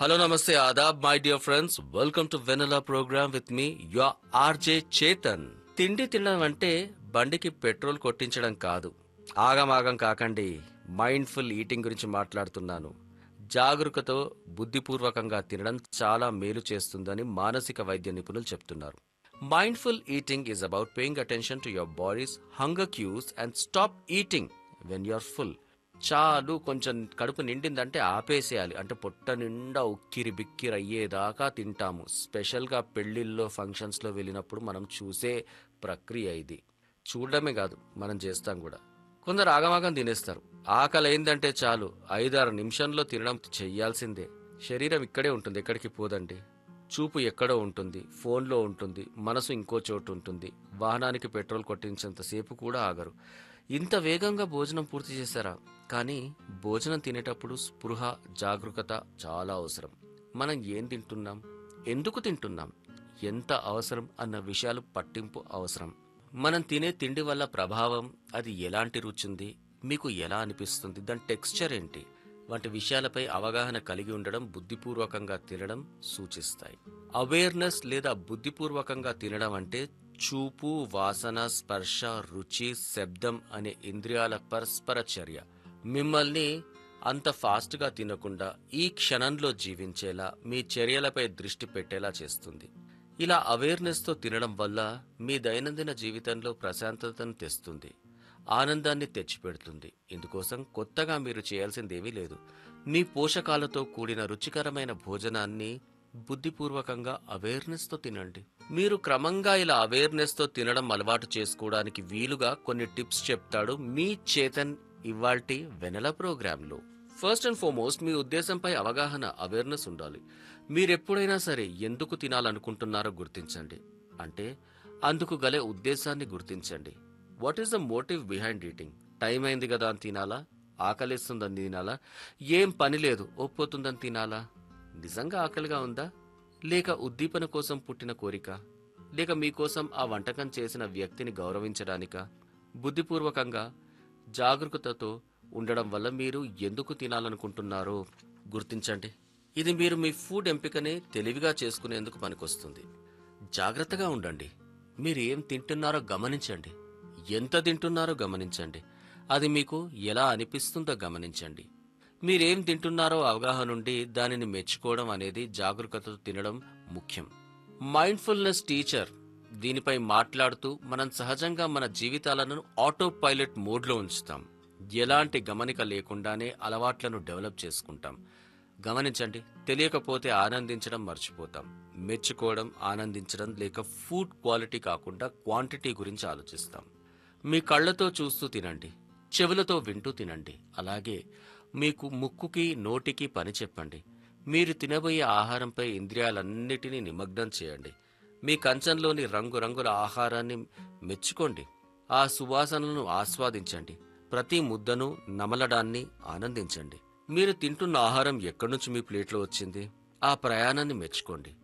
Hello, Namaste, Adab, my dear friends. Welcome to Vanilla program with me, your RJ Chetan. తిండి తినడం అంటే బండికి petrol కొట్టించడం కాదు ఆగమాగం కాకండి మైండ్ఫుల్ ఈటింగ్ గురించి మాట్లాడుతున్నాను జాగరూకతో బుద్ధిపూర్వకంగా తినడం చాలా మేలు చేస్తుందని మానసిక వైద్య నిపుణులు చెప్తున్నారు mindful eating is about paying attention to your body's hunger cues and stop eating when you are full చాలు కొంచెం కడుపు నిండిందంటే ఆపేసేయాలి అంటే పొట్ట నిండా ఉక్కిరి బిక్కిరి అయ్యేదాకా తింటాము స్పెషల్గా పెళ్లిళ్ళలో ఫంక్షన్స్లో వెళ్ళినప్పుడు మనం చూసే ప్రక్రియ ఇది చూడడమే కాదు మనం చేస్తాం కూడా కొందరు ఆగమాగం తినేస్తారు ఆకలి అయిందంటే చాలు ఐదారు నిమిషంలో తినడం చెయ్యాల్సిందే శరీరం ఇక్కడే ఉంటుంది ఎక్కడికి పోదండి చూపు ఎక్కడో ఉంటుంది ఫోన్లో ఉంటుంది మనసు ఇంకో చోటు ఉంటుంది వాహనానికి పెట్రోల్ కొట్టించేంతసేపు కూడా ఆగరు ఇంత వేగంగా భోజనం పూర్తి చేశారా కానీ భోజనం తినేటప్పుడు స్పృహ జాగరూకత చాలా అవసరం మనం ఏం తింటున్నాం ఎందుకు తింటున్నాం ఎంత అవసరం అన్న విషయాలు పట్టింపు అవసరం మనం తినే తిండి వల్ల ప్రభావం అది ఎలాంటి రుచింది మీకు ఎలా అనిపిస్తుంది దాని టెక్స్చర్ ఏంటి వంటి విషయాలపై అవగాహన కలిగి ఉండడం బుద్ధిపూర్వకంగా తినడం సూచిస్తాయి అవేర్నెస్ లేదా బుద్ధిపూర్వకంగా తినడం అంటే చూపు వాసన స్పర్శ రుచి శబ్దం అనే ఇంద్రియాల పరస్పర చర్య మిమ్మల్ని అంత ఫాస్ట్గా తినకుండా ఈ క్షణంలో జీవించేలా మీ చర్యలపై దృష్టి పెట్టేలా చేస్తుంది ఇలా అవేర్నెస్తో తినడం వల్ల మీ దైనందిన జీవితంలో ప్రశాంతతను తెస్తుంది ఆనందాన్ని తెచ్చిపెడుతుంది ఇందుకోసం కొత్తగా మీరు చేయాల్సిందేమీ లేదు మీ పోషకాలతో కూడిన రుచికరమైన భోజనాన్ని బుద్ధిపూర్వకంగా అవేర్నెస్తో తినండి మీరు క్రమంగా ఇలా అవేర్నెస్తో తినడం అలవాటు చేసుకోవడానికి వీలుగా కొన్ని టిప్స్ చెప్తాడు మీ చేతన్ ఇవాల్టి వెనల ప్రోగ్రాంలో ఫస్ట్ అండ్ ఫార్మోస్ట్ మీ ఉద్దేశంపై అవగాహన అవేర్నెస్ ఉండాలి మీరెప్పుడైనా సరే ఎందుకు తినాలనుకుంటున్నారో గుర్తించండి అంటే అందుకు గలే ఉద్దేశాన్ని గుర్తించండి what is the motive behind eating time అయింది కదా అని తినాలా ఆకలిస్తుందని తినాలా ఏం పని లేదు ఒప్పుతుందని తినాలా నిజంగా ఆకలిగా ఉందా లేక ఉద్దీపన కోసం పుట్టిన కోరిక లేక మీకోసం ఆ వంటకం చేసిన వ్యక్తిని గౌరవించడానికా బుద్ధిపూర్వకంగా జాగరూకతతో ఉండడం వల్ల మీరు ఎందుకు తినాలనుకుంటున్నారో గుర్తించండి ఇది మీరు మీ ఫుడ్ ఎంపికని తెలివిగా చేసుకునేందుకు పనికొస్తుంది జాగ్రత్తగా ఉండండి మీరు ఏం తింటున్నారో గమనించండి ఎంత తింటున్నారో గమనించండి అది మీకు ఎలా అనిపిస్తుందో గమనించండి మీరేం తింటున్నారో అవగాహన నుండి దానిని మెచ్చుకోవడం అనేది జాగరూకతతో తినడం ముఖ్యం మైండ్ఫుల్నెస్ టీచర్ దీనిపై మాట్లాడుతూ మనం సహజంగా మన జీవితాలను ఆటో పైలట్ మోడ్లో ఉంచుతాం ఎలాంటి గమనిక లేకుండానే అలవాట్లను డెవలప్ చేసుకుంటాం గమనించండి తెలియకపోతే ఆనందించడం మర్చిపోతాం మెచ్చుకోవడం ఆనందించడం లేక ఫుడ్ క్వాలిటీ కాకుండా క్వాంటిటీ గురించి ఆలోచిస్తాం మీ కళ్ళతో చూస్తూ తినండి చెవులతో వింటూ తినండి అలాగే మీకు ముక్కుకి నోటికి పని చెప్పండి మీరు తినబోయే ఆహారంపై ఇంద్రియాలన్నిటినీ నిమగ్నం చేయండి మీ కంచంలోని రంగురంగుల ఆహారాన్ని మెచ్చుకోండి ఆ సువాసనలను ఆస్వాదించండి ప్రతి ముద్దను నమలడాన్ని ఆనందించండి మీరు తింటున్న ఆహారం ఎక్కడి నుంచి మీ ప్లేట్లో వచ్చింది ఆ ప్రయాణాన్ని మెచ్చుకోండి